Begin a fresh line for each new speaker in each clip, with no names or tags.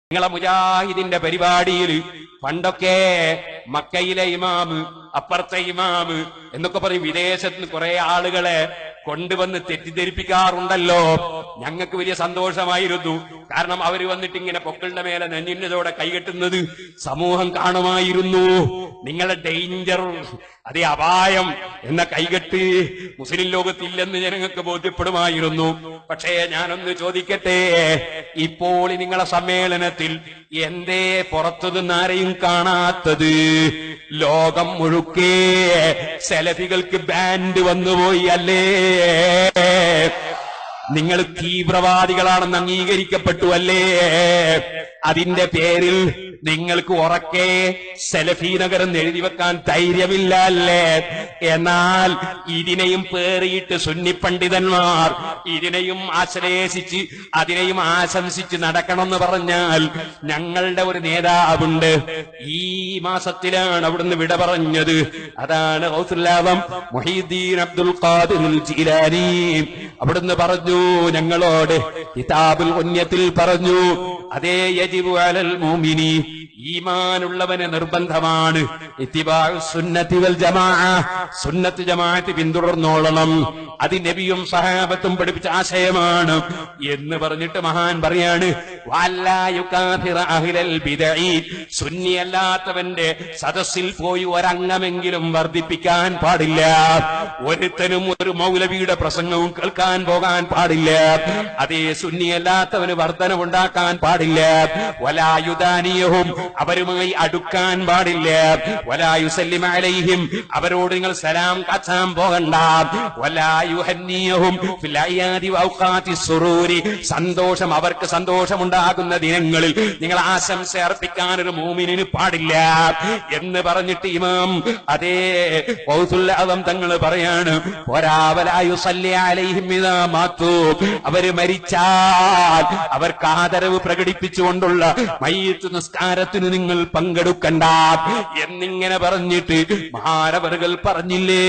നിങ്ങളെ മുജാഹിദിന്റെ പരിപാടിയിൽ പണ്ടൊക്കെ മക്കയിലെ ഇമാമ് അപ്പുറത്തെ ഇമാമ് എന്നൊക്കെ പറയും വിദേശത്ത് നിന്ന് കുറെ ആളുകളെ കൊണ്ടുവന്ന് തെറ്റിദ്ധരിപ്പിക്കാറുണ്ടല്ലോ ഞങ്ങൾക്ക് വലിയ സന്തോഷമായിരുന്നു കാരണം അവര് വന്നിട്ട് ഇങ്ങനെ പൊക്കളുടെ മേലെ നെഞ്ഞിന്നതോടെ കൈകെട്ടുന്നത് സമൂഹം കാണുമായിരുന്നു നിങ്ങളുടെ ഡേഞ്ചർ അതേ അപായം എന്ന കൈകെട്ട് മുസ്ലിം ലോകത്തില്ലെന്ന് ജനങ്ങൾക്ക് ബോധ്യപ്പെടുമായിരുന്നു പക്ഷേ ഞാനൊന്ന് ചോദിക്കട്ടെ ഇപ്പോൾ നിങ്ങളെ സമ്മേളനത്തിൽ എന്തേ പുറത്തു നിന്നാരെയും കാണാത്തത് ലോകം മുഴുക്കേ സെലഫികൾക്ക് ബാൻഡ് വന്നുപോയി അല്ലേ നിങ്ങൾ തീവ്രവാദികളാണെന്ന് അംഗീകരിക്കപ്പെട്ടു അല്ലേ അതിന്റെ പേരിൽ നിങ്ങൾക്ക് ഉറക്കെ സെലഫി നഗരം എഴുതി വെക്കാൻ ധൈര്യമില്ല അല്ലേ എന്നാൽ ഇതിനെയും പേറിയിട്ട് സുന്നി പണ്ഡിതന്മാർ ഇതിനെയും ആശ്ലേഷിച്ച് അതിനെയും ആശംസിച്ച് നടക്കണമെന്ന് പറഞ്ഞാൽ ഞങ്ങളുടെ ഒരു നേതാവുണ്ട് ഈ മാസത്തിലാണ് അവിടുന്ന് വിട പറഞ്ഞത് അതാണ് ഗൗസുല്ലാദം മുഹീദ്ദീൻ അബ്ദുൽ ഖാദിർ ജീലാനി അവിടുന്ന് പറഞ്ഞു ഞങ്ങളോട് കിതാബുൽ ഉന്യത്തിൽ പറഞ്ഞു അതേ യജിബു അലൽ മുഅ്മിനി ഈമാനുള്ളവന് നിർബന്ധമാണ് ഇത്തിബാഉ സുന്നത്തി വൽ ജമാഅ സുന്നത്ത് ജമാഅത്ത് പിന്തുടർന്നോളണം അത് നബിയും സഹാബത്തും പഠിപ്പിച്ച ആശയമാണ് എന്ന് പറഞ്ഞിട്ട് മഹാൻ പറയാണ് വല്ലാ യുകാഥിറ അഹ്ലൽ ബിദഈ സുന്നിയല്ലാത്തവന്റെ സദസ്സിൽ പോയി ഒരംഗമെങ്കിലും വർദ്ധിപ്പിക്കാൻ പാടില്ല ഒരുത്തനും ഒരു മൗലവിയുടെ പ്രസംഗവും കേൾക്കാൻ പോകാൻ പാടില്ല അതേ സുന്നിയല്ലാത്തവന് വർധനവുണ്ടാക്കാൻ പാടില്ല വലായുദാനിയവും അവരുമായി അടുക്കാൻ പാടില്ല വലായുസല്ലിമ അലൈഹിം അവരോട് നിങ്ങൾ സലാം കാച്ചാൻ പോകണ്ട വലായുഹന്നിയവും ഫിൽ അയ്യാദി വൗഖാത്തി സുറൂരി സന്തോഷം അവർക്ക് സന്തോഷമുണ്ടാകുന്ന ദിനങ്ങളിൽ നിങ്ങൾ ആശംസ അർപ്പിക്കാൻ ഒരു മൂമിനിന് പാടില്ല എന്ന് പറഞ്ഞിട്ട് ഇമാം അതേ പൗസുല്ലാദം തങ്ങൾ പറയാണ് പോരാവലായു അലൈഹിം ഇദാ മാത്തു അവര് മരിച്ചാൽ അവർക്ക് ആദരവ് പ്രകടിപ്പിച്ചുകൊണ്ടുള്ള മയ്യത്ത് നിസ്കാരത്തിന് നിങ്ങൾ പങ്കെടുക്കണ്ട എന്നിങ്ങനെ പറഞ്ഞിട്ട് മഹാരവറുകൾ പറഞ്ഞില്ലേ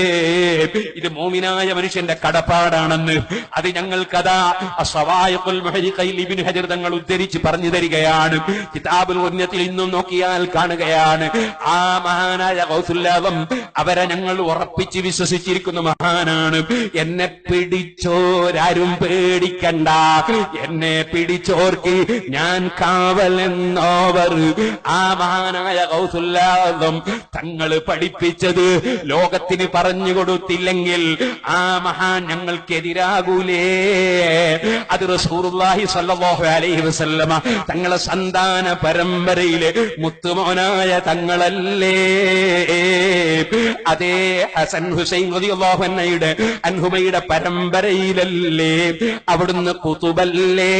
ഇത് മോമിനായ മനുഷ്യന്റെ കടപ്പാടാണെന്ന് അത് ഞങ്ങൾക്കതാ അസ്വായഖുൽ മുഹരിഖയിൽ ഇബ്നു ഹജർ തങ്ങൾ ഉദ്ധരിച്ച് പറഞ്ഞു തരികയാണ് കിതാബുൽ ഉന്നത്തിൽ ഇന്നും നോക്കിയാൽ കാണുകയാണ് ആ മഹാനായ ഗൗസുല്ലാദം അവരെ ഞങ്ങൾ ഉറപ്പിച്ച് വിശ്വസിച്ചിരിക്കുന്ന മഹാനാണ് എന്നെ പിടിച്ചോരാരും പേടിക്കണ്ട എന്നെ പിടിച്ചോർക്ക് ഞാൻ കാവലെന്നോവർ ആ മഹാനായ ഗൗസുല്ലാദം തങ്ങൾ പഠിപ്പിച്ചത് ലോകത്തിന് പറഞ്ഞു കൊടുത്തില്ലെങ്കിൽ ആ മഹാൻ ഞങ്ങൾക്കെതിരാകൂലേ അത് റസൂറുല്ലാഹി സല്ലല്ലാഹു അലൈഹി വസല്ലമ തങ്ങളെ സന്താന പരമ്പരയിലെ മുത്തുമോനായ തങ്ങളല്ലേ അതേ ഹസൻ ഹുസൈൻ റളിയല്ലാഹു അൻഹയുടെ അൻഹുമയുടെ പരമ്പരയിലല്ലേ അവിടുന്ന് കുതുബല്ലേ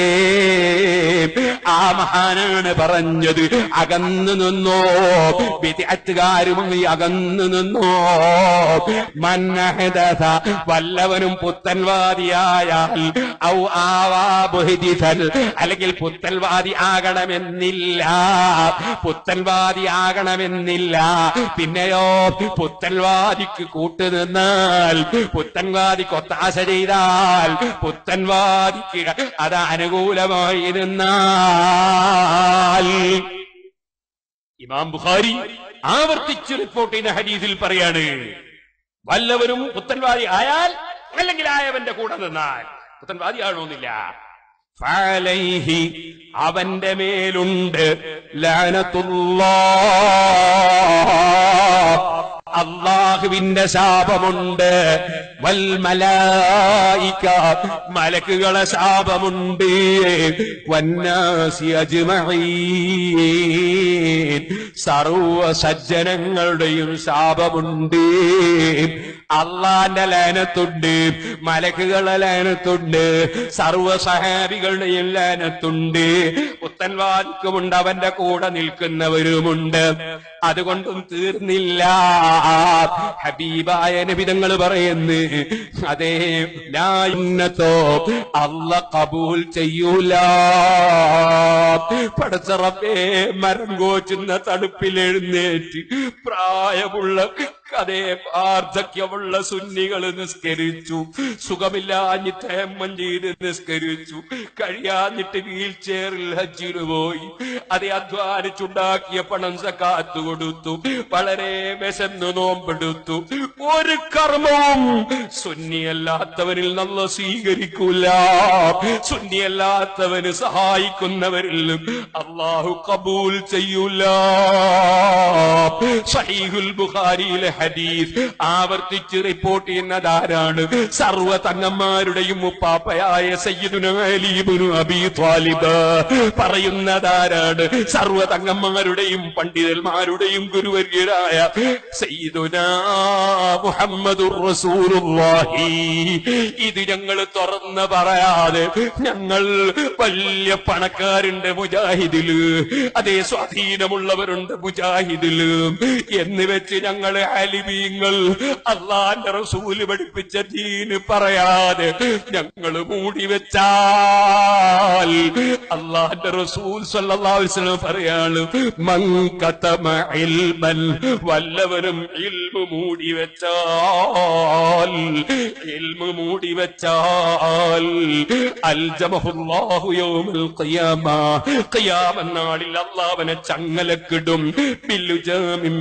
ആ മഹാനാണ് പറഞ്ഞത് അകന്നു നിന്നോ വിദ്യാർത്ഥുകാരുമായി അകന്നു നിന്നോ മന്നഹദഥ വല്ലവനും പുത്തൻവാദിയായാൽ ഔ ആവാ ബുഹദിസൻ അല്ലെങ്കിൽ പുത്തൻവാദി ആകണമെന്നില്ല പുത്തൻവാദി ആകണമെന്നില്ല പിന്നെയോ പുത്തൻവാദിക്ക് കൂട്ടുനിന്നാൽ പുത്തൻവാദിക്ക് ഒത്താശ ചെയ്താൽ പുത്തൻവാദിക്ക് അത് അനുകൂലമായി നിന്നാൽ ഇമാം ബുഖാരി ആവർത്തിച്ച് റിപ്പോർട്ട് ചെയ്യുന്ന ഹദീസിൽ പറയാണ് വല്ലവരും പുത്തൻവാദി ആയാൽ അല്ലെങ്കിൽ ആയവന്റെ കൂടെ നിന്നാൽ പുത്തൻവാദി ആണോന്നില്ല ഫഅലൈഹി അവന്റെ മേലുണ്ട് ലാനത്തുല്ലാ അള്ളാഹുവിന്റെ ശാപമുണ്ട് വൽ മലായിക മലക്കുകളെ ശാപമുണ്ട് വന്നാസി അജ്മഈൻ സർവ സജ്ജനങ്ങളുടെയും ശാപമുണ്ട് അള്ളാന്റെ ലാനത്തുണ്ട് മലക്കുകളെ ലാനത്തുണ്ട് സർവ സഹാബികളുടെയും ലാനത്തുണ്ട് പുത്തൻവാദിക്കുമുണ്ട് അവന്റെ കൂടെ നിൽക്കുന്നവരുമുണ്ട് അതുകൊണ്ടും തീർന്നില്ല ഹബീബായ നബിതങ്ങൾ പറയുന്നു അതേ ലായുന്നത്തോ അല്ല കബൂൽ ചെയ്യൂല പടച്ചറപ്പേ മരം കോച്ചുന്ന തണുപ്പിൽ എഴുന്നേറ്റ് പ്രായമുള്ള അതേ വാർദ്ധക്യമുള്ള സുന്നികൾ നിസ്കരിച്ചു സുഖമില്ലാഞ്ഞിട്ട് ഹേമം ചെയ്ത് നിസ്കരിച്ചു കഴിയാഞ്ഞിട്ട് വീൽ ചെയറിൽ ഹജ്ജിന് പോയി അതേ അധ്വാനിച്ചുണ്ടാക്കിയ പണം സക്കാത്ത് കൊടുത്തു വളരെ വിശന്ന് നോമ്പെടുത്തു ഒരു കർമ്മവും സുന്നിയല്ലാത്തവരിൽ നല്ല സ്വീകരിക്കൂല സുന്നിയല്ലാത്തവന് സഹായിക്കുന്നവരിൽ അള്ളാഹു കബൂൽ ചെയ്യൂല സഹീഹുൽ ബുഖാരിയിലെ ഹദീസ് ആവർത്തിച്ച് റിപ്പോർട്ട് ചെയ്യുന്നതാരാണ് സർവ തങ്ങന്മാരുടെയും മുപ്പാപ്പയായ സയ്യിദുന അലീബുനു അബി ത്വാലിബ് പറയുന്നതാരാണ് സർവ തങ്ങന്മാരുടെയും പണ്ഡിതന്മാരുടെയും ഗുരുവര്യരായ സയ്യിദുന മുഹമ്മദുർ റസൂലുള്ളാഹി ഇത് ഞങ്ങൾ തുറന്ന് പറയാതെ ഞങ്ങൾ വലിയ പണക്കാരുണ്ട് മുജാഹിദില് അതേ സ്വാധീനമുള്ളവരുണ്ട് മുജാഹിദില് എന്ന് വെച്ച് ഞങ്ങൾ ആലിമീങ്ങൾ അള്ളാന്റെ റസൂല് പഠിപ്പിച്ച ദീന് പറയാതെ ഞങ്ങൾ മൂടി വെച്ചാൽ അള്ളാന്റെ റസൂൽ സല്ലല്ലാഹു അലൈഹി വസല്ലം പറയാണ് മൻ കതമ ഇൽമൻ വല്ലവരും ഇൽമു മൂടി വെച്ചാൽ ഇൽമു മൂടി വെച്ചാൽ അൽജമഹുല്ലാഹു യൗമൽ ഖിയാമ ഖിയാമ നാളിൽ അള്ളാഹുവിനെ ചങ്ങലക്കിടും ബില്ലുജാമിൻ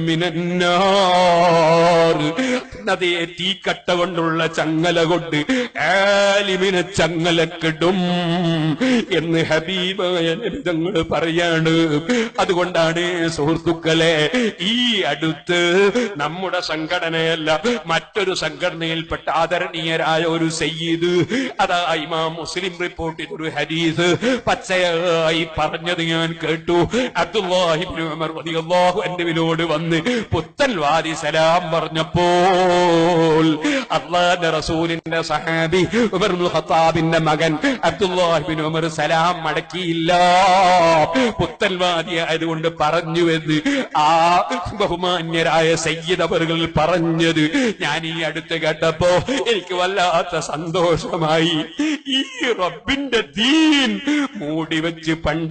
മിനന്നാർ അതേ തീക്കട്ട കൊണ്ടുള്ള ചങ്ങല കൊണ്ട് ആലിമിനെ ചങ്ങലക്കിടും എന്ന് ഹബീബായ നബിതങ്ങൾ പറയാണ് അതുകൊണ്ടാണ് സുഹൃത്തുക്കളെ ഈ അടുത്ത് നമ്മുടെ സംഘടനയല്ല മറ്റൊരു സംഘടനയിൽപ്പെട്ട ആദരണീയരായ ഒരു സയ്യിദ് അതാ ഇമാം മുസ്ലിം റിപ്പോർട്ട് ചെയ്തൊരു ഹദീസ് പച്ചയായി പറഞ്ഞത് ഞാൻ കേട്ടു അബ്ദുല്ലാഹിബ്നു ഉമർ റളിയല്ലാഹു അൻഹുവിനോട് വന്ന് പുത്തൻവാദി സലാം പറഞ്ഞപ്പോൾ അള്ളാഹുവിന്റെ റസൂലിന്റെ സഹാബി ഉമർ ഇബ്നുൽ ഖത്താബിന്റെ മകൻ അബ്ദുല്ലാഹിബ്നു ഉമർ സലാം മടക്കിയില്ല പുത്തൻവാദി ആയതുകൊണ്ട് പറഞ്ഞു എന്ന് ആ ബഹുമാന്യരായ സയ്യിദ് അവറുകൾ പറഞ്ഞത് ഞാൻ ഈ അടുത്ത് കേട്ടപ്പോ എനിക്ക് വല്ലാത്ത സന്തോഷമായി ഈ റബ്ബിന്റെ ദീൻ മൂടി വെച്ച്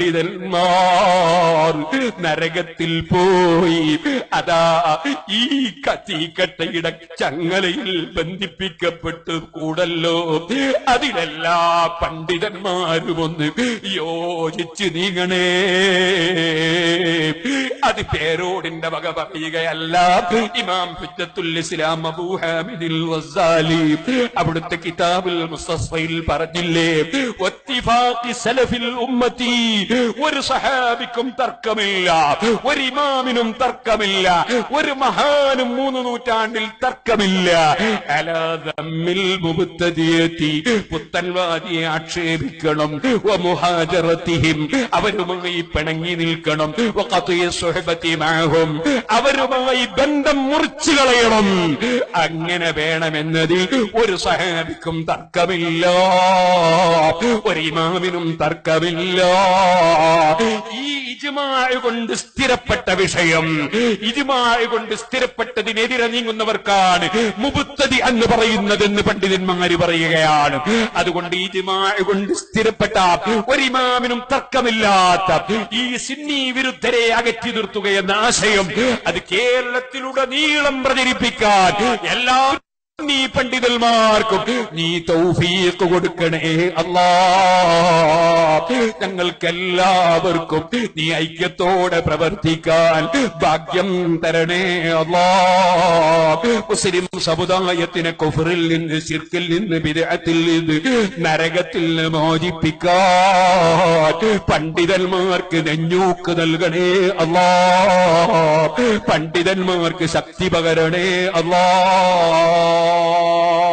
പണ്ഡിതന്മാർ നരകത്തിൽ പോയി അതാ ഈ കത്തിക്കട്ടയുടെ ചങ്ങലയിൽ ബന്ധിപ്പിക്കപ്പെട്ട് കൂടല്ലോ അതിലെല്ലാ പണ്ഡിതന്മാരും ഒന്ന് യോജിച്ച് നീങ്ങണേ അത് പേരോടിന്റെ വക പറയുകയല്ല ഇമാം ഹുജ്ജത്തുൽ ഇസ്ലാം അബൂ ഹാമിദിൽ വസ്സാലി അവിടുത്തെ കിതാബുൽ മുസ്തഫയിൽ പറഞ്ഞില്ലേ വത്തിഫാഖി സലഫിൽ ഉമ്മത്തി ഒരു സഹാബിക്കും തർക്കമില്ല ഒരു ഇമാമിനും തർക്കമില്ല ഒരു മഹാനും മൂന്ന് നൂറ്റാണ്ടിൽ തർക്കമില്ല അലാ ദമ്മിൽ മുബ്തദിയത്തി പുത്തൻവാദിയെ ആക്ഷേപിക്കണം വമുഹാജറത്തിഹിം അവരുമായി പിണങ്ങി നിൽക്കണം വഖതിയ സുഹബത്തി മഅഹും അവരുമായി ബന്ധം മുറിച്ചു കളയണം അങ്ങനെ വേണമെന്നതിൽ ഒരു സഹാബിക്കും തർക്കമില്ല ഒരു ഇമാമിനും തർക്കമില്ല ഈ ഇജ്മാഅ് കൊണ്ട് സ്ഥിരപ്പെട്ട വിഷയം ഇജ്മാഅ് കൊണ്ട് സ്ഥിരപ്പെട്ടതിനെതിരെ നീങ്ങുന്നവർക്കാണ് മുബുത്തതി എന്ന് പറയുന്നതെന്ന് പണ്ഡിതന്മാര് പറയുകയാണ് അതുകൊണ്ട് ഇജ്മാഅ് കൊണ്ട് സ്ഥിരപ്പെട്ട ഒരു ഇമാമിനും തർക്കമില്ലാത്ത ഈ സിന്നി വിരുദ്ധരെ അകറ്റി നിർത്തുകയെന്ന ആശയം അത് കേരളത്തിലുടനീളം പ്രചരിപ്പിക്കാൻ എല്ലാ നീ പണ്ഡിതന്മാർക്കും നീ തൗഫീഖ് കൊടുക്കണേ അല്ലാ ഞങ്ങൾക്കെല്ലാവർക്കും നീ ഐക്യത്തോടെ പ്രവർത്തിക്കാൻ ഭാഗ്യം തരണേ അല്ലാ മുസ്ലിം സമുദായത്തിനെ കുഫറിൽ നിന്ന് ശിർക്കിൽ നിന്ന് വിദേഹത്തിൽ നിന്ന് നരകത്തിൽ നിന്ന് മോചിപ്പിക്കാൻ പണ്ഡിതന്മാർക്ക് നെഞ്ഞൂക്ക് നൽകണേ അല്ലാ പണ്ഡിതന്മാർക്ക് ശക്തി പകരണേ അല്ലാ